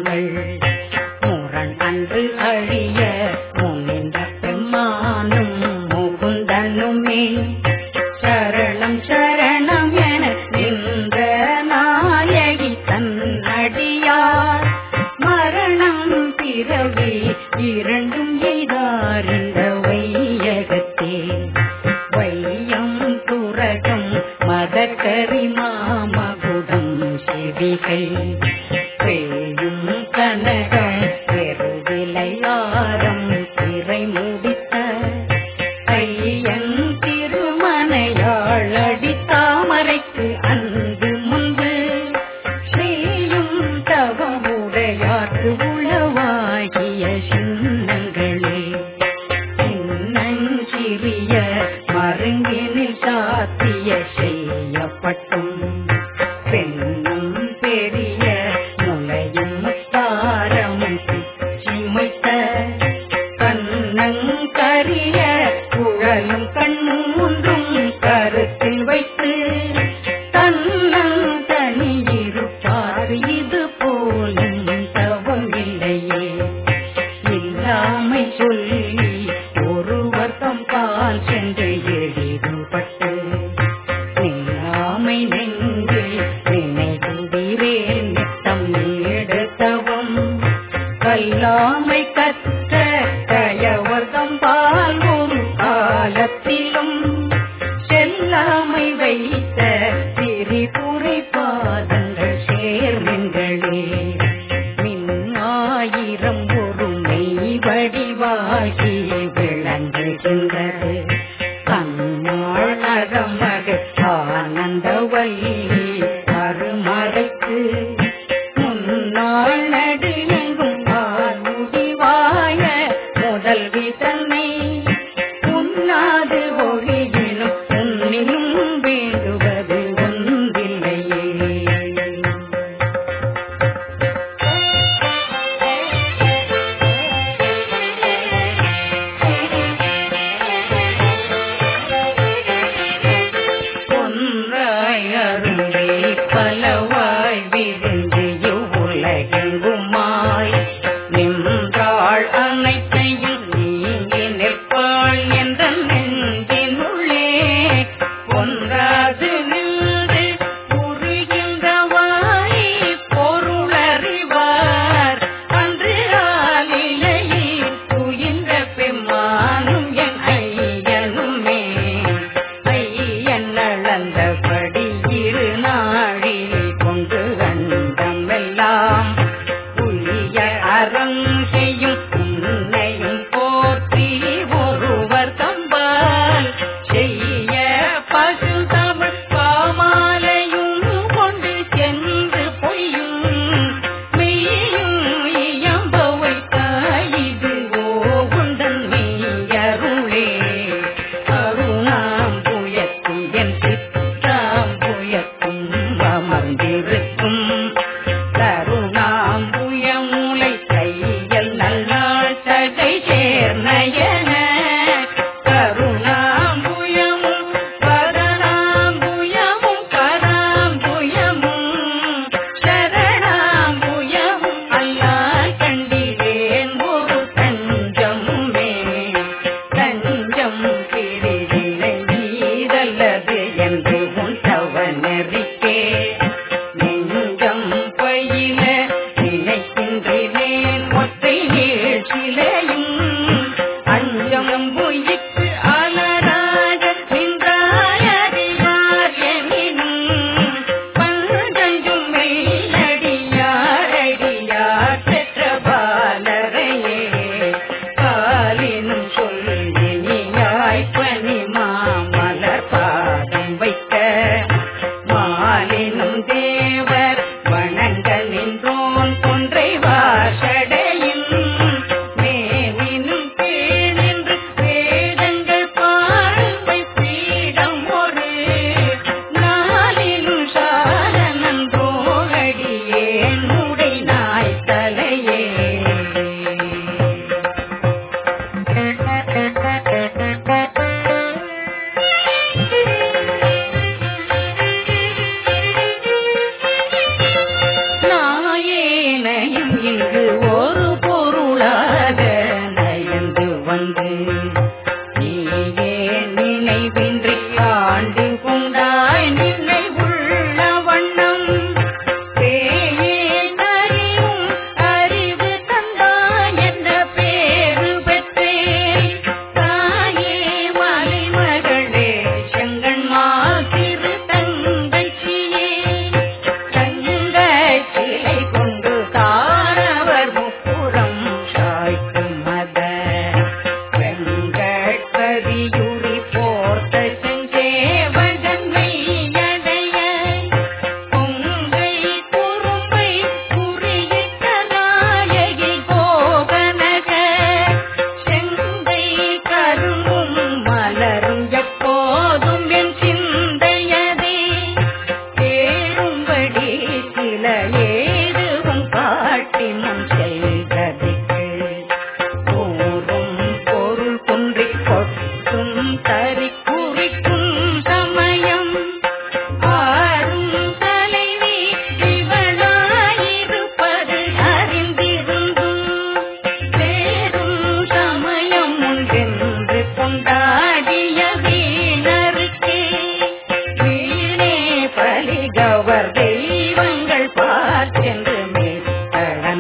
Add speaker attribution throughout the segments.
Speaker 1: திங்கள் முரண் அன்று அழிய முன்னின்ற பெம்மானும் முகுந்தனுமே சரணம் சரணம் என நின்ற நாயகி தன்னடியார் மரணம் பிறவி இரண்டும் எய்தார் இந்த வையகத்தே வையம் துரகம் மதக்கரி மாமகுடம் செவிகை பேயும் கனகம் பெருவிலையாரம் திரை முடித்த ஐயன் திருமனையாள் அடி தாமரைக்கு அன்பு முன்பு செய்யும் தவமுடையாற்று உளவாகிய சின்னங்களே சின்னஞ்சிறிய மருங்கினில் சாத்திய செய்யப்பட்டும் பெண்ணும் பெரிய முளையும் தாரமும் சிமைத்த கண்ணங்கரிய குழலும் கண்மூன்றும் கருத்தில் வைத்து தன்னங் தனியிருப்பார் இது போலும் தவம் இல்லையே இல்லாமை சொல்லி ஒருவர் தம்பால் சென்று எளிதுபட்டு நில்லாமை நெஞ்சு நினைவுகிறேன் நித்தம் நீடுத்தவும் கல்லாமை கற்ற கயவர் தம்பால் ஒரு காலத்திலும் செல்லாமை வைத்த திரிபுரை பாதங்கள் சேர்மென்களே மின்னாயிரம் ஒரு மெய் வடிவாகி விளங்குகின்றது கண்ணாள் நரமக ஆனந்தவல்லி அருமறைக்கு முன்னாள் நடுங்கும் முடிவாய முதல்வி தன்னை உண்ணாது ஒழியினும் உன்னிலும் வேண்டுவது ஒன்றில்லையே ஒன்றாய் அருளே பலவாய் விரிந்து இவ்வுலகெங்குமாய் நின்றாள் அனைத்தையும் நீங்கி நிற்பாள் என்ற நெஞ்சினுள்ளே ஒன்றாது நின்று உருகின்றவாய் பொருளறிவார் அன்று ஆலிலையை துயின்ற பெம்மானும் என் ஐயனுமே ஐயன் அளந்தபடி இரு நாழில் கொண்டு அண்டமெல்லாம்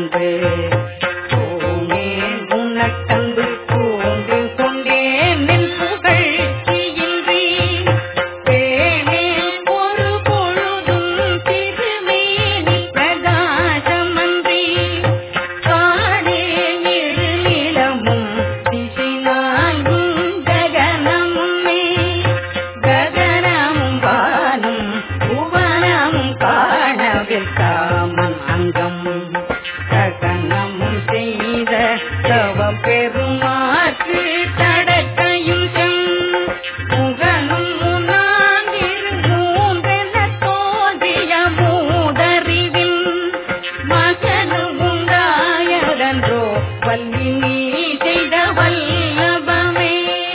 Speaker 1: வந்து பூமேல் உனக்கந்து பூண்டு கொண்டேன் நின் புகழ்ச்சியின்றி தேனேல் ஒரு பொழுதும் திருமேனி பிரகாசமன்றி காடே இருநிலமும் திசை நான்கும் ககனமுமே ககனமும் வானும் புவனமும் காணவில் காமன் அங்கம் ககனமும் செய்த தவ பெருமாற்று தடக்கையும் செம் முகனும் முன்னாங்கிருந்தென தோன்றிய மூதறிவின் மகனும் உண்டாயதன்றோ வல்லி நீ செய்த வல்லபமே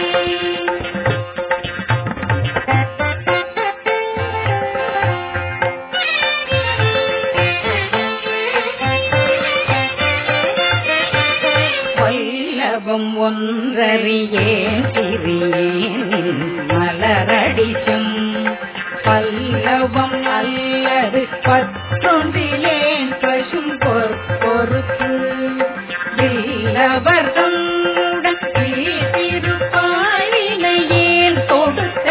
Speaker 1: வல்லபம் ஒன்றறியேன் சிறியேன் மலரடிச்சும் பல்லவம் அல்லது பற்றொன்றிலேன் பசும் பொறுப்பு இல்லவர்தம் திருப்பாயினையேன் கொடுத்த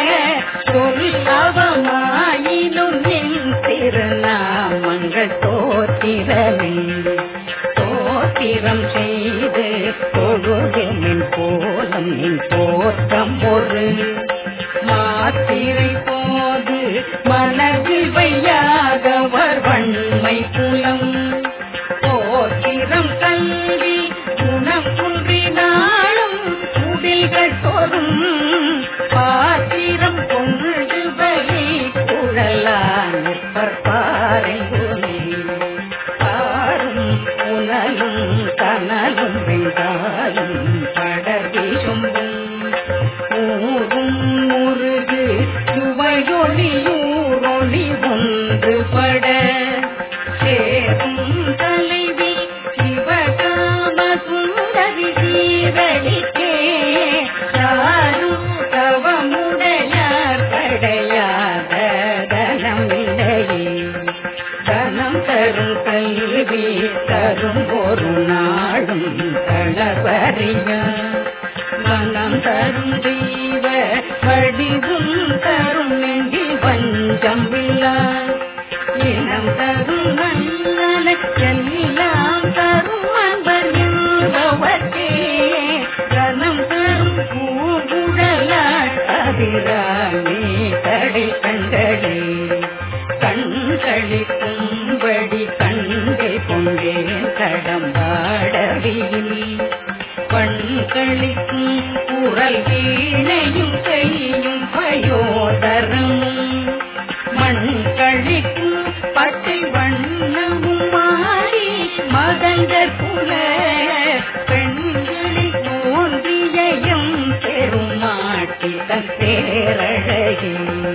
Speaker 1: சொல்லவமாயினும் என் திருநாமங்கள் தோத்திரமே தோத்திரம் செய்து தொழுதெனின் போலம் என் தோற்றம் ஒரு மாத்திரை போது மனதில் வையாதவர் வன்மை புலம் போத்திரம் கல்வி குணம் குன்றினாலும் குடில்கள் தோறும் பாத்திரம் கொண்டு பலி குழலான் நிற்பற்பாரைகுமே பாரும் புனலும் கனலும் வெங்காயும் படர்வி சொம்பும் ஊரும் முருகு சுவையொளியூரொளி ஒன்று பட சேரும் தலைவி சிவகாம சுந்தரி சீரடிக்கே யாரும் தவமுடையார் படையாத தனம் இல்லையே தனம் தரும் கல்வி தரும் ஒரு நாளும் களவறிய மனம் தரும் தெய்வ வடிவும் தரும் நெஞ்சில் வஞ்சம் இல்லார் இனம் தரும் நல்லன எல்லாம் தரும் அன்பர் என்பவர்க்கே கனம் தரும் பூங்குழலாள் அதிராமே கடை கண்களே கண்களிக்கும்படி கண்கள் கொண்டேன் கடம்பாடவியில் கண்களிக்கும் குரல் வீணையும் செய்யும் பயோதரமும் மண்களிக்கும் பட்டை வண்ணமும் மாறி மதங்கள் புல பெண்களில் தோன்றியம் பெருமாட்டி தன் பேரழகே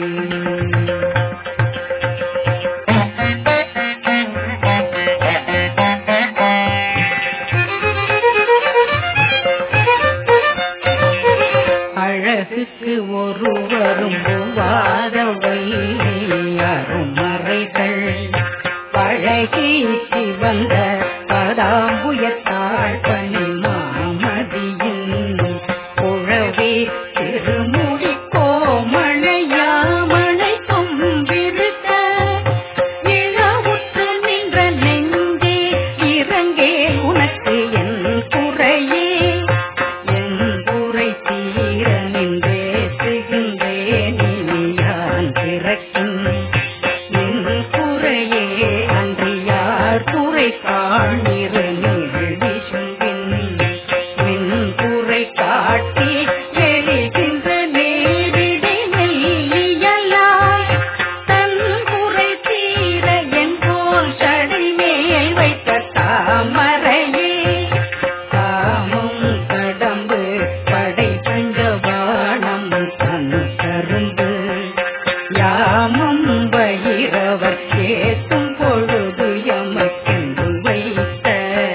Speaker 1: அழகுக்கு ஒருவரும் வாதவை அருமறைகள் பழகி சிவந்த பதாம்புயத்தாள் பணி மாமதியின் குழவி திருமுடி கோமழையாமழை கொம்பிருக்க இளவுற்று நின்ற நெஞ்சே இறங்கே உனக்கு என் குறையே என் குறை தீர நின்றே சிகின்றேன் இனியான் பிறக்கும் என் குறையே அன்றியார் குறை காணிரு நீழ்விசும்பின் மின் குறை காட்டி வெளிகின்ற நேரிடை மெல்லியலாய் தன் குறை தீர என் போல் சடை மேல் வைத்த தாமரையே காமம் கடம்பு படை பஞ்சபாணம் தன் கருந்து யாமம் பயிரவர் கேட்டும் பொழுது எமக்கென்று வைத்த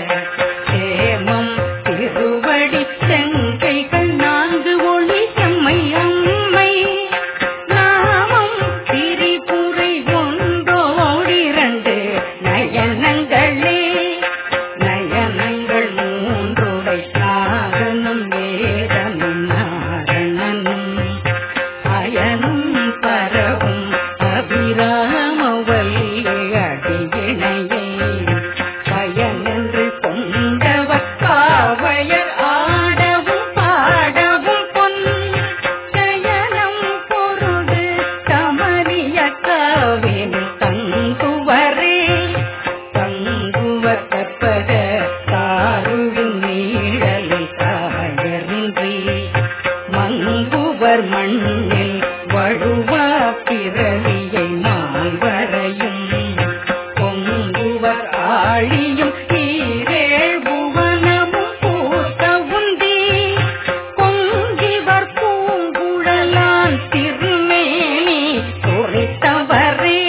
Speaker 1: கற்பக தாருவின் நீழலில் காயறின்றி மங்குவர் மண்ணில் வழுவா பிறவியை மால்வரையும் பொங்குவர் ஆழியும் ஈரேழ் புவனமும் பூத்த உந்தி பொங்கிவர் பூங்குழலான் திருமேனி குறித்தவரே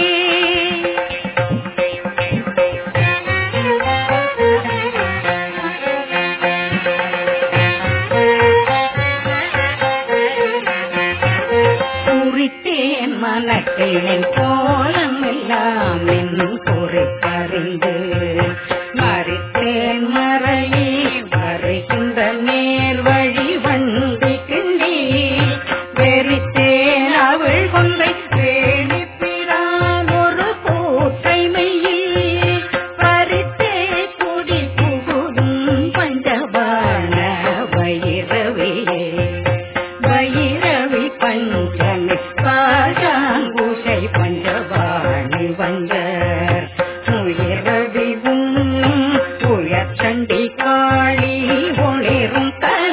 Speaker 1: குறித்தேன் மனத்தினின் கோலம் எல்லாம் என் பொறுப்பறிந்து மறித்தேன் மறையே வருகின்ற நேர் வழி வண்டி கிண்டி வெறித்தேன் அவள் கொன்றை வேணிப்பிரான் ஒரு கூற்றை மெய்யில் பறித்தே குடி புகுதும் பஞ்சபாண வைரவியே வைரவி பஞ்சமி பாஜாங்குஷை பஞ்சவாணி வஞ்சர் உயிரவி உண்ணும் உயர்ச்சண்டி காளி ஒளிரும் கல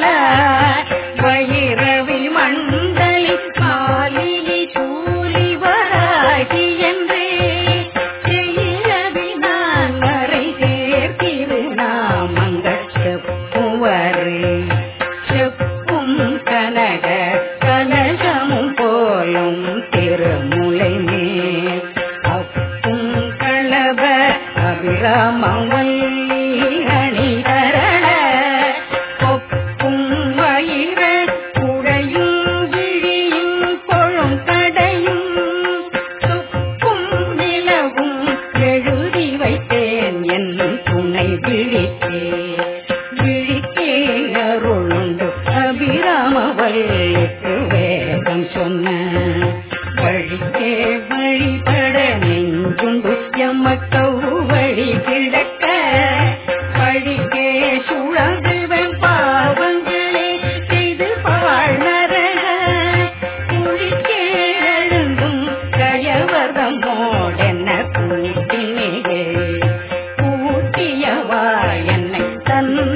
Speaker 1: வைரவி மண்டலி காலிலி சூலி வராகி என்றே செய்யவி நான் வரை சேர்த்திரு நாமங்கள் செப்புவரே செப்பும் கனக கனகமும் போலும் திருமுலை மேல் அப்பும் களப அபிராமவல்லி அணிதரண கொப்பும் வயிற குடையும் விழியும் கொழும் கடையும் துப்பும் நிலவும் எழுதி வைத்தேன் என் துணை விழித்தே விழித்தே அருளுண்டு அபிராமவல்லிக்கு வேதம் சொன்ன வழிக்கே வழிபட நெஞ்சுண்டு எம்மக்கவு வழி கிடக்க வழிக்கே சுழங்குவன் பாவங்களே செய்து வாழ்நரக குழிக்கே எழுந்தும் கயவரம் மோடென்ன கூட்டினே கூட்டியவா என்னை தன்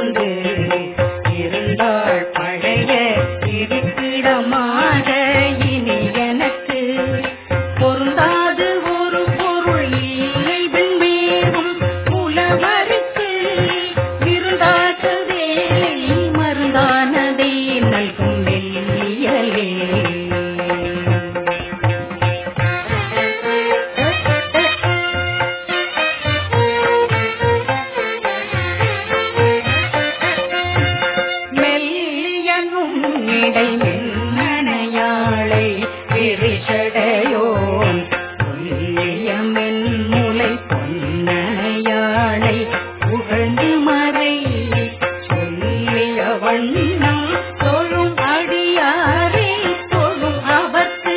Speaker 1: வந்து இருந்தாள் பழைய இருப்பிடமாக இனி எனக்கு பொருந்தாது ஒரு பொருள் இல்லை வெண்மேகம் புலவருக்கு விருந்தாத வேலை மருந்தானதை நல்கும் வெள்ளியலே மெல்லியனும் இடை மென்னணையாளை விரிசடையோன் சொல்லிய மென்முலை பொன்னணையாளை புகழ்ந்து மறை சொல்லிய வண்ணம் தொழும் அடியாரே தொழும் அவர்க்கு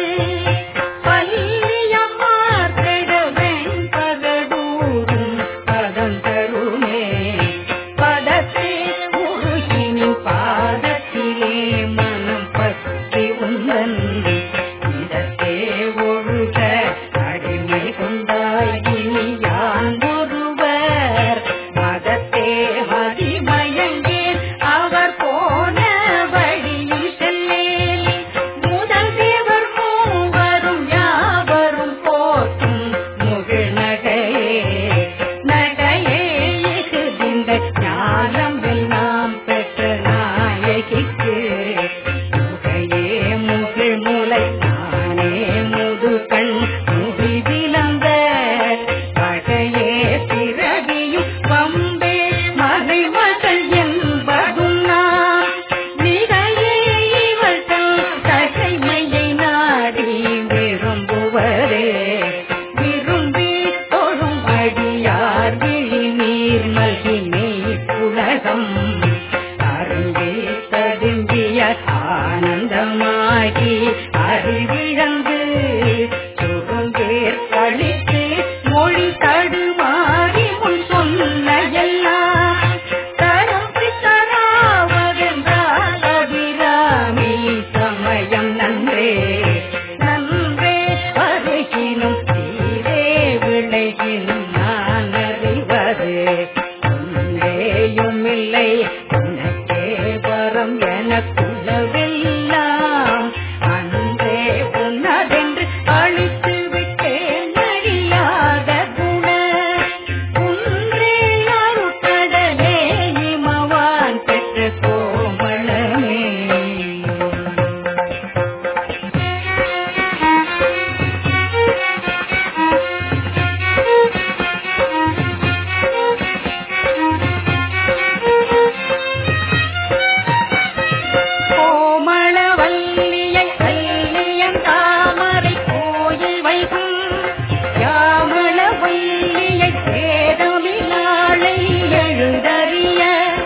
Speaker 1: பல்லியம்மார் கெடவெண் பகடூரும் பதம் தருமே பதத்தே முருகினின் பாதத்திலே மனம் பற்றி உந்தன் இதத்தே ஒழுக அடிமை கொண்டாய் இனி யான் ஒருவர் மதத்தே மதிமயங்கேன் அவர் போன வழியில் செல்லேன் முதல் தேவர் மூவரும் யாவரும் போற்றும் முகிழ் நகையே நகையே இகுதிந்த ஞானம் எல்லாம் பெற்ற நாயகிக்கு முகையே முகிழ் முலை நானே முதுகண் முகி விளந்த பகையே பிறவியும் பம்பே மறைமகள் என்பதும் நான் நிகையே இவர்கள் தகைமையை நாடி விரும்புவரே விரும்பி தொழும் அடியார் விழி நீர் மல்கினே புலகம் அரும்பி ததும்பிய ஆனந்தமாகி அறிவிழந்து சுருங்கேர் கழித்து மொழி தடுமாறி முன் சொன்ன எல்லாம் தரும் தராவதென்றால் அபிராமி சமயம் நன்றே நன்றே வருகினும் தீரே விளைகினும் நான் அறிவது ஒன்றேயும் இல்லை உனக்கே வரம் எனக்குள்ளவெல்லாம் அன்றே உன்னதென்று அழித்து விட்டேன் அறியாத குண குன்றே அருட்கடலே இமவான் பெற்ற கோமளமே கோமளவல்லியை கல்லியன் தாமரை கோயில் வைகும் யாமளவல்லியை சேதமிலாளை எழுதறிய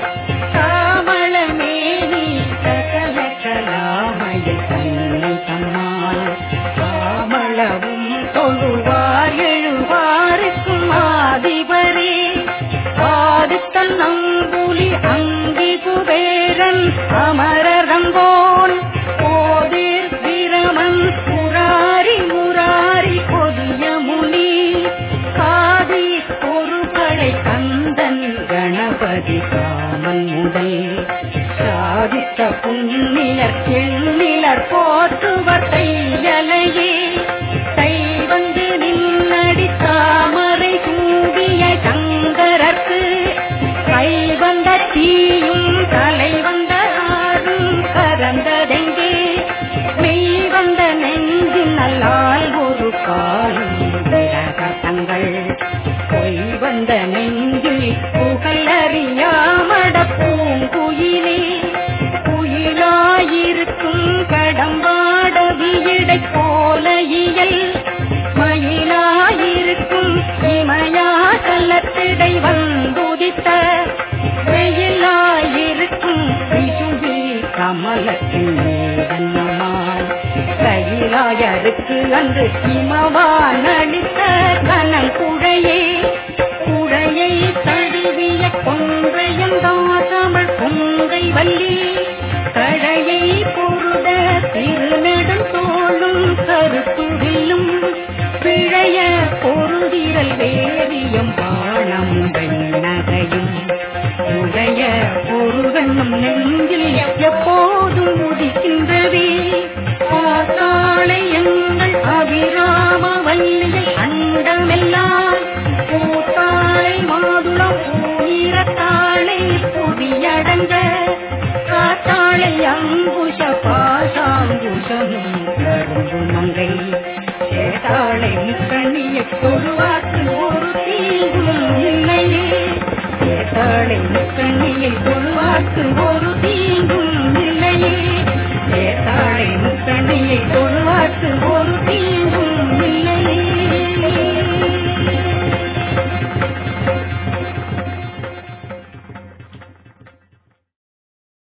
Speaker 1: காமளமேனி சகல கலாமய தன்னை தம்மால் காமளவும் தொழுவார் எழுவாருக்கும் ஆதிபரே ஆதித்தன் நம்புலி அங்கி குபேரன் அமரரங்கோன் போதிர் வீரமன் முராரி முராரி கொடிய முனி காதி ஒரு படை கந்தன் கணபதி காமன் முதல் சாதித்த புண்ணியர் எண்ணிலர் போற்றுவர் தையலையே தை வந்து நின்னடி தாமரை சூடிய சங்கரர்க்கு கை வந்த தீயும் தலை வந்த ஆறும் கரந்ததெங்கே மெய் வந்த நெஞ்சின் நல்லால் ஒரு காலம் விரகத்தங்கள் பொய் வந்த நெஞ்சில் புகழ் அறியாமட பூங்குயிலே குயிலாயிருக்கும் கடம்பாட வியடை போல இயல் மயிலாயிருக்கும் இமயா கள்ளத்திடை வந்துதித்த வெயிலாயிருக்கும் விசும்பி கமலத்தின் மீதன்னமாய் கையிலாயருக்கு அன்று இமவான் அளித்த கனல் குழையே குழையை தழுவிய கொன்றையும் தமிழ் கொங்கை வள்ளி கழையை பொருட திருநெடும் தோளும் கருப்புடிலும் பிழைய பொருதிரல் வேரியம் பாணம் வெண்ணகையும் உடைய ஒரு கண்ணம் நெஞ்சில் எப்போதும் உதிக்கின்றதே பார்த்தாளை எங்கள் அபிராம வல்லியை அண்டமெல்லாம் பூத்தாளை மாதுளம் பூரத்தாளை புதியடங்க காத்தாளை அங்குஷ பாசாங்குஷமும் கரும்பு மங்கை சேத்தாளை முக்கணியை தொழுவாக்கு ஒரு தீங்கும் இல்லையே சேத்தாளை முக்கணியை தொழுவாக்கு ஒரு தீங்கும்